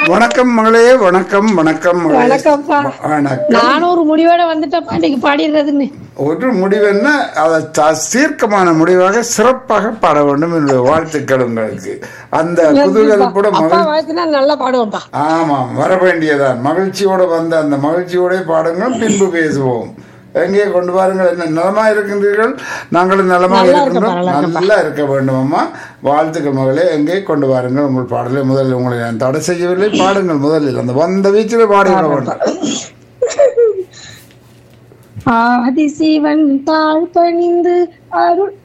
வணக்கம் மகளே வணக்கம் வணக்கம் மகளே வணக்கம்ப்பா. வணக்கம் நானும் ஒரு முடிவோட வந்துட்டப்பா இன்னைக்கு பாடிடுறதுன்னு ஒரு முடிவு என்ன அதை த- தீர்க்கமான முடிவாக சிறப்பாக பாட வேண்டும் என்று வாழ்த்துக்கள் உங்களுக்கு அந்த குதூகலப்போட அப்பா மகிழ் வாழ்த்துனா நல்லா பாடுவோம்ப்பா ஆமாம் வர வேண்டியதான் மகிழ்ச்சியோட வந்த அந்த மகிழ்ச்சியோட பாடுங்கள் பின்பு பேசுவோம் எங்கே கொண்டு வாருங்கள் என்ன நலமா இருக்கின்றீர்கள் நாங்களும் நலமாக நல்லா இருக்கின்றோம் இருக்கேன்ப்பா, நல்லா நல்லா இருக்க வேண்டும் அம்மா வாழ்த்துக்கள் மகளே எங்கே கொண்டு வாருங்கள் உங்கள் பாடலை முதலில் உங்களை நான் தடை செய்யவில்லை பாடுங்கள் முதலில் அந்த வந்த வீச்சில் பாடிவிட வேண்டும் ஆதிசிவன் தாழ் பணிந்து அருள்